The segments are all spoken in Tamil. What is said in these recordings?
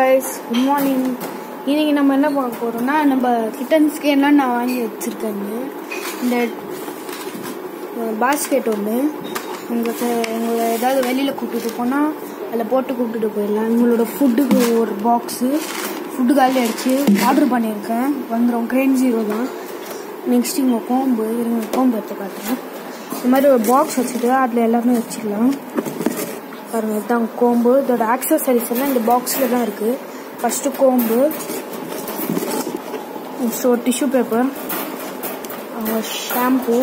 கைஸ் குட் மார்னிங் இன்னைக்கு நம்ம என்ன பார்க்க போறோம்னா நம்ம கிட்டன் ஸ்கேன்லாம் நான் வாங்கி வச்சிருக்கேங்க இந்த பாஸ்கெட் ஒன்று உங்களுக்கு உங்களை ஏதாவது வெளியில் கூப்பிட்டுட்டு போனால் அதில் போட்டு கூப்பிட்டுட்டு போயிடலாம் உங்களோட ஃபுட்டுக்கு ஒரு பாக்ஸு ஃபுட்டு காலி அடிச்சு ஆர்டர் பண்ணியிருக்கேன் வந்துடும் கிரேன் ஜீரோ தான் நெக்ஸ்ட் இங்கே கோம்பு இருங்க கோம்பு எடுத்து காட்டுறேன் இந்த மாதிரி ஒரு பாக்ஸ் வச்சுட்டு அதில் எல்லாமே வச்சுக்கலாம் பாருங்க இதுதான் கோம்பு இதோட ஆக்சசரிஸ் எல்லாம் இந்த பாக்ஸில் தான் இருக்குது first comb so tissue paper shampoo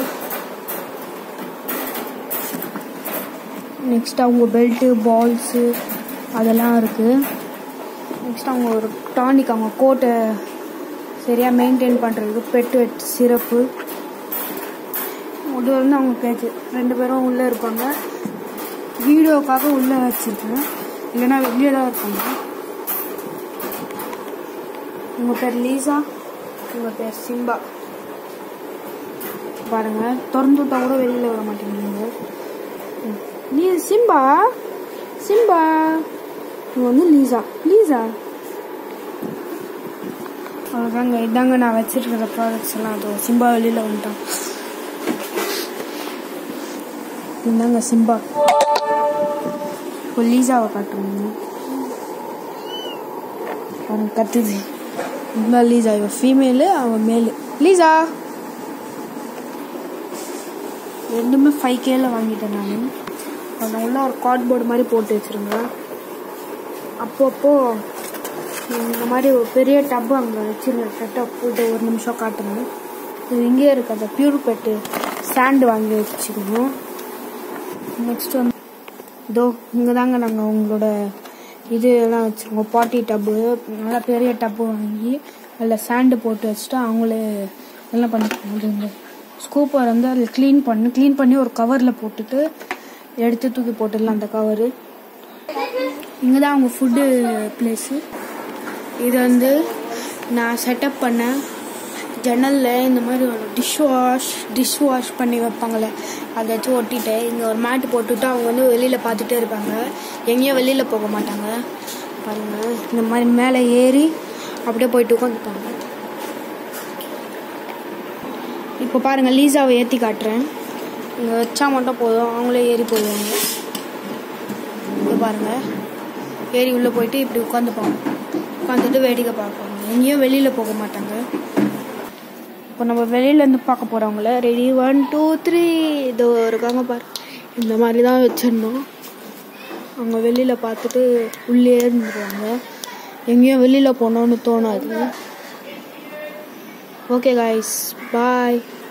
next அவங்க பெல்ட்டு பால்ஸு அதெல்லாம் இருக்குது நெக்ஸ்ட் அவங்க ஒரு டானிக் அவங்க கோட்டை சரியாக மெயின்டைன் பண்ணுறதுக்கு பெட் வெட் சிரப்பு இது வந்து அவங்க பேச்சு ரெண்டு பேரும் உள்ளே இருப்பாங்க வீடியோக்காக உள்ளே வச்சுருக்கேன் இல்லைன்னா வெளியே தான் இருப்பாங்க உங்கள் பேர் லீசா உங்கள் பேர் சிம்பா பாருங்க திறந்து விட்டா கூட வெளியில் விட மாட்டேங்கிறீங்க நீ சிம்பா சிம்பா இவங்க வந்து லீசா லீசா அவ்வளோதாங்க இதாங்க நான் வச்சிருக்கிற ப்ராடக்ட்ஸ் எல்லாம் அது சிம்பா வெளியில் வந்துட்டான் இந்தாங்க சிம்பா இப்போ லீசாவை காட்டுறோங்க அவன் கத்துது இந்த லீசா இவன் ஃபீமேலு அவன் மேலு லீசா ரெண்டுமே ஃபைவ் கேல வாங்கிட்டேன் நான் அவனை உள்ள ஒரு கார்ட்போர்டு மாதிரி போட்டு வச்சிருந்தேன் அப்பப்போ இந்த மாதிரி ஒரு பெரிய டப்பு அங்கே வச்சிருந்தேன் செட்டப் போட்டு ஒரு நிமிஷம் காட்டுறேன் இது இங்கேயே இருக்கு அந்த பியூர் பெட்டு ஸ்டாண்டு வாங்கி வச்சுக்கணும் நெக்ஸ்ட் வந்து இதோ இங்கே தாங்க நாங்கள் உங்களோட இது எல்லாம் வச்சுருக்கோம் பாட்டி டப்பு நல்லா பெரிய டப்பு வாங்கி அதில் சாண்டு போட்டு வச்சுட்டு அவங்களே எல்லாம் பண்ணிக்கணும் இது இந்த ஸ்கூப்பர் வந்து அதில் க்ளீன் பண்ணு க்ளீன் பண்ணி ஒரு கவரில் போட்டுட்டு எடுத்து தூக்கி போட்டுடலாம் அந்த கவரு இங்கே தான் அவங்க ஃபுட்டு பிளேஸு இது வந்து நான் செட்டப் பண்ணேன் ஜன்னலில் இந்த மாதிரி ஒரு டிஷ் வாஷ் டிஷ் வாஷ் பண்ணி வைப்பாங்களே அதை வச்சு ஒட்டிட்டு இங்கே ஒரு மேட்டு போட்டுட்டு அவங்க வந்து வெளியில் பார்த்துட்டே இருப்பாங்க எங்கேயும் வெளியில் போக மாட்டாங்க பாருங்கள் இந்த மாதிரி மேலே ஏறி அப்படியே போயிட்டு உட்காந்துப்பாங்க இப்போ பாருங்கள் லீசாவை ஏற்றி காட்டுறேன் இங்கே வச்சா மட்டும் போதும் அவங்களே ஏறி போயிடுவாங்க இங்கே பாருங்கள் ஏறி உள்ளே போயிட்டு இப்படி உட்காந்துப்பாங்க உட்காந்துட்டு வேடிக்கை பார்ப்பாங்க எங்கேயும் வெளியில் போக மாட்டாங்க இப்போ நம்ம வெளியிலேருந்து பார்க்க போகிறவங்கள ரெடி ஒன் டூ த்ரீ இதோ இருக்காங்க பாரு இந்த மாதிரி தான் வச்சிடணும் அவங்க வெளியில் பார்த்துட்டு உள்ளே இருந்துருவாங்க எங்கேயும் வெளியில் போகணுன்னு தோணாது ஓகே காய்ஸ் பாய்